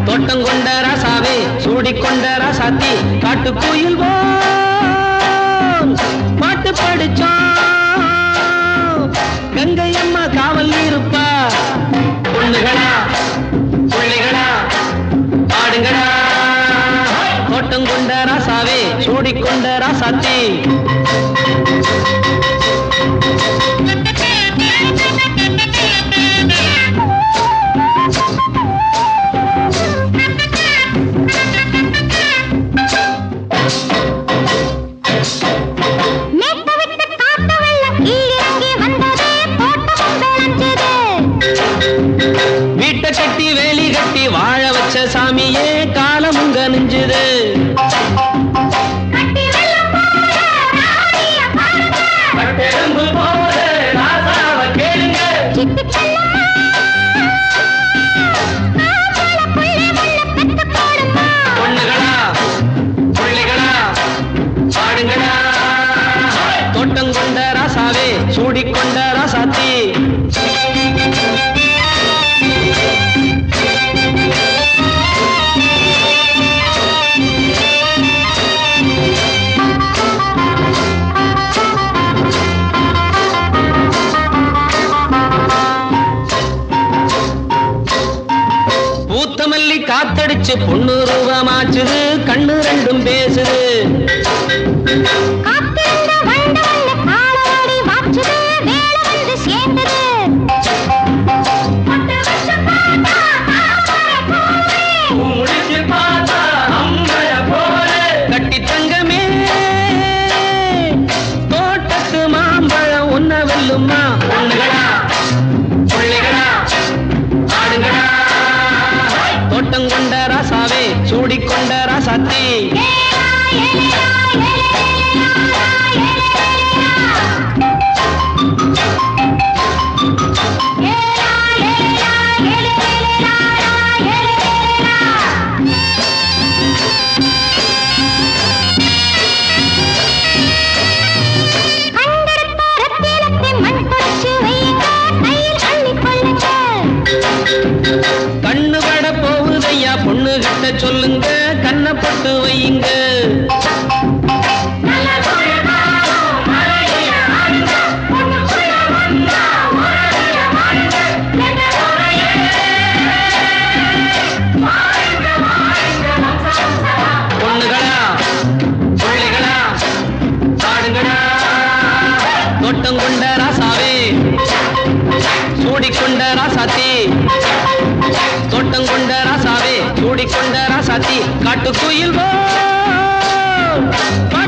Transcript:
தோட்டம் கொண்ட ராசாவே சூடிக்கொண்ட ராசாத்தி காட்டு கோயில் பாட்டு படிச்சோம் கங்கை அம்மா காவல் இருப்பா பொண்ணுகளா பிள்ளைகளா ஆடுங்களா தோட்டம் கொண்ட ராசாவே சூடிக்கொண்ட ராசாத்தி மேட்ட விட்டு காட்டு வெள்ளம் கீழிறங்கி வந்தது தோட்டமும் விளைஞ்சது வீட்டை கட்டி வேலி கட்டி வாழ வச்ச சாமியே காலமுங்க நெஞ்சுது கட்டி வெள்ளம் போல ராணிய பாருங்க பட்டெலும்பு போல ராசாவ கேளுங்க சிட்டு செல்லம்மா ஆம்பள புள்ளை முள்ள பெத்து போடுமா பொண்ணுகளா பிள்ளைகளா பாடுங்களா தோட்டம் கொண்ட ராசாவே சூடிக்கொண்ட ராசாத்தி பூத்த மல்லி காத்தடிச்சு பொண்ணு ரூபமாச்சுது கண்ணு ரெண்டும் பேசுது காத்திருந்த வண்டு வந்து காலவாடி வாச்சுது வேலை வந்து சேர்ந்தது பட்டு வருஷம் பார்த்தா தாமரை பூவே. முடிச்சு பார்த்தா அம்பல போல கட்டி தங்கமே தோட்டத்து மாம்பழம் உன்ன வெல்லுமா பொண்ணுகளா பிள்ளைகளா ஆடுங்களா தோட்டம் கொண்ட ராசாவே சூடிக்கொண்ட ராசாத்தி ஏலா, ஏலா, ஏலேலேலா, ஏலேலேலா. ஏலா, ஏலா, ஏலேலேலா, ஏலேலேலா. கண்டெடுத்த ரத்தினத்தை மண் தொடச்சு வையுங்க, கையில் அள்ளிக் கொள்ளுங்க. கண்ணு பட போகுதையா பொண்ணு கிட்ட சொல்லுங்க கண்ணை பட்டு வையுங்க பொண்ணுகளா பிள்ளைகளா பாடுங்களா தோட்டம் கொண்ட ராசாவே சூடிக்கொண்ட ராசாத்தி தோட்டம் கொண்ட ராசாவே சூடிக்கொண்ட ராசாத்தி காட்டுக்குயில் போ